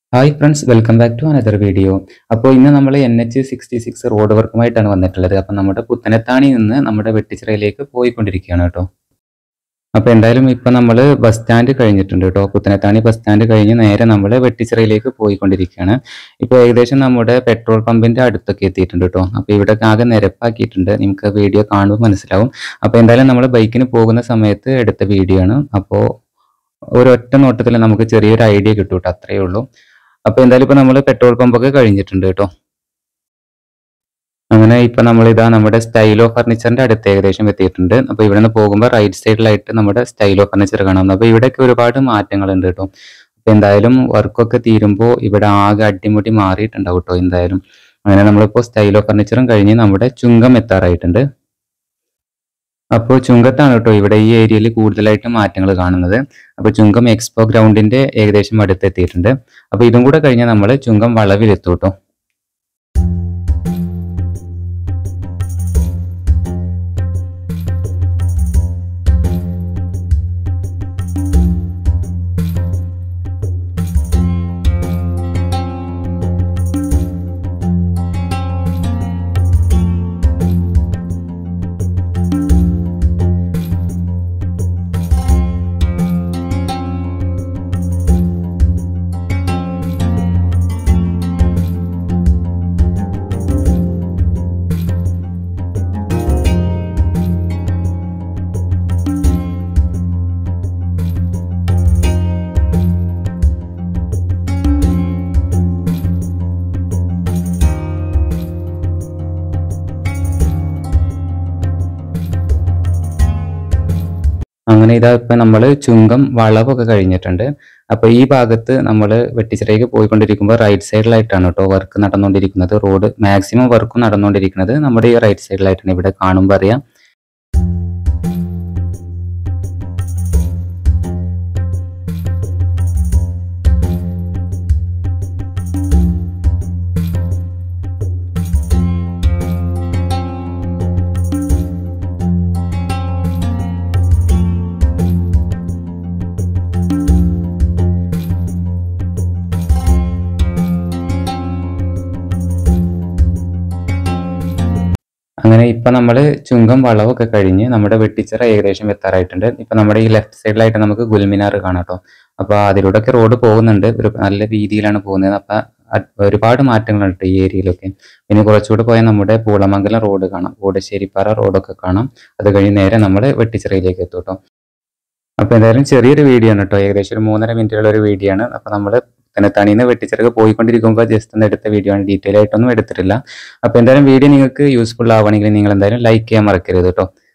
hi friends welcome back to another video അപ്പോൾ ഇന്ന് നമ്മൾ N H sixty six road വർക്കുമായിട്ടാണ് വന്നിട്ടുള്ളത് അപ്പോൾ നമ്മുടെ പുത്തനത്താണി നിന്ന് നമ്മുടെ വെട്ടിച്ചിറയിലേക്ക് പോയിക്കൊണ്ടിരിക്കുകയാണ് കേട്ടോ അപ്പോൾ എന്തായാലും ഇപ്പം നമ്മൾ ബസ് സ്റ്റാൻഡ് കഴിഞ്ഞിട്ടുണ്ട് കേട്ടോ പുത്തനത്താണി ബസ് സ്റ്റാൻഡ് കഴിഞ്ഞ് നേരെ നമ്മൾ വെട്ടിച്ചിറയിലേക്ക് പോയിക്കൊണ്ടിരിക്കുകയാണ് ഇപ്പോൾ ഏകദേശം നമ്മുടെ പെട്രോൾ പമ്പിന്റെ അടുത്തൊക്കെ എത്തിയിട്ടുണ്ട് കേട്ടോ അപ്പോൾ ഇവിടെ ആകെ നിരപ്പാക്കിയിട്ടുണ്ട് നിങ്ങൾക്ക് വീഡിയോ കാണുമ്പോൾ മനസ്സിലാവും അപ്പോൾ എന്തായാലും നമ്മൾ ബൈക്കിന് പോകുന്ന സമയത്ത് എടുത്ത വീഡിയോ ആണ് അപ്പോൾ ഒരൊറ്റ നോട്ടത്തിൽ നമുക്ക് ചെറിയൊരു ഐഡിയ കിട്ടും കേട്ടോ അത്രയേ ഉള്ളൂ അപ്പൊ എന്തായാലും ഇപ്പൊ നമ്മൾ പെട്രോൾ പമ്പൊക്കെ കഴിഞ്ഞിട്ടുണ്ട് കേട്ടോ അങ്ങനെ ഇപ്പൊ നമ്മൾ ഇതാ നമ്മുടെ സ്റ്റൈലോ ഫർണിച്ചറിന്റെ അടുത്ത് ഏകദേശം എത്തിയിട്ടുണ്ട് അപ്പൊ ഇവിടെ നിന്ന് പോകുമ്പോൾ റൈറ്റ് സൈഡിലായിട്ട് നമ്മുടെ സ്റ്റൈലോ ഫർണിച്ചർ കാണാം അപ്പൊ ഇവിടെയൊക്കെ ഒരുപാട് മാറ്റങ്ങൾ ഉണ്ട് കേട്ടോ അപ്പൊ എന്തായാലും വർക്കൊക്കെ തീരുമ്പോൾ ഇവിടെ ആകെ അടിമുടി മാറിയിട്ടുണ്ടാവും കേട്ടോ എന്തായാലും അങ്ങനെ നമ്മളിപ്പോ സ്റ്റൈലോ ഫർണിച്ചറും കഴിഞ്ഞ് നമ്മുടെ ചുങ്കം എത്താറായിട്ടുണ്ട് അപ്പോൾ ചുങ്കത്താണ് കേട്ടോ ഇവിടെ ഈ ഏരിയയിൽ കൂടുതലായിട്ട് മാറ്റങ്ങൾ കാണുന്നത് അപ്പോൾ ചുങ്കം എക്സ്പോ ഗ്രൗണ്ടിന്റെ ഏകദേശം അടുത്ത് എത്തിയിട്ടുണ്ട് അപ്പോൾ ഇതും കൂടെ കഴിഞ്ഞാൽ നമ്മൾ ചുങ്കം വളവിലെത്തും കേട്ടോ അങ്ങനെ ഇതാ ഇപ്പൊ നമ്മൾ ചുങ്കം വളവൊക്കെ കഴിഞ്ഞിട്ടുണ്ട് അപ്പൊ ഈ ഭാഗത്ത് നമ്മൾ വെട്ടിച്ചിറയ്ക്ക് പോയിക്കൊണ്ടിരിക്കുമ്പോൾ റൈറ്റ് സൈഡിലായിട്ടാണ് കേട്ടോ വർക്ക് നടന്നുകൊണ്ടിരിക്കുന്നത് റോഡ് മാക്സിമം വർക്ക് നടന്നുകൊണ്ടിരിക്കുന്നത് നമ്മുടെ ഈ റൈറ്റ് സൈഡിലായിട്ടാണ് ഇവിടെ കാണുമ്പോൾ അറിയാം അങ്ങനെ ഇപ്പൊ നമ്മൾ ചുങ്കം വളവൊക്കെ കഴിഞ്ഞ് നമ്മുടെ വെട്ടിച്ചിറ ഏകദേശം എത്താറായിട്ടുണ്ട് ഇപ്പൊ നമ്മുടെ ഈ ലെഫ്റ്റ് സൈഡിലായിട്ട് നമുക്ക് ഗുൽമിനാർ കാണാം കേട്ടോ അപ്പൊ അതിലൂടെയൊക്കെ റോഡ് പോകുന്നുണ്ട് ഒരു നല്ല രീതിയിലാണ് പോകുന്നത് അപ്പൊ അത് ഒരുപാട് മാറ്റങ്ങളുണ്ട് ഈ ഏരിയയിലൊക്കെ പിന്നെ കുറച്ചുകൂടെ പോയാൽ നമ്മുടെ പൂളമംഗലം റോഡ് കാണാം കൂടശ്ശേരിപ്പാറ റോഡൊക്കെ കാണാം അത് കഴിഞ്ഞ് നേരെ നമ്മൾ വെട്ടിച്ചിറയിലേക്ക് എത്തും കേട്ടോ അപ്പൊ എന്തായാലും ചെറിയൊരു വീഡിയോ ആണ് കേട്ടോ ഏകദേശം ഒരു മൂന്നര മിനിറ്റുള്ള ഒരു വീഡിയോ ആണ് അപ്പൊ നമ്മൾ തണിന്ന് വെട്ടിച്ചിറക്ക് പോയിക്കൊണ്ടിരിക്കുമ്പോൾ ജസ്റ്റ് ഒന്ന് എടുത്ത വീഡിയോ ആണ് ഡീറ്റെയിൽ ആയിട്ടൊന്നും എടുത്തിട്ടില്ല അപ്പൊ എന്തായാലും വീഡിയോ നിങ്ങൾക്ക് യൂസ്ഫുൾ ആവണമെങ്കിൽ നിങ്ങൾ എന്തായാലും ലൈക്ക് ചെയ്യാൻ മറക്കരുത് കേട്ടോ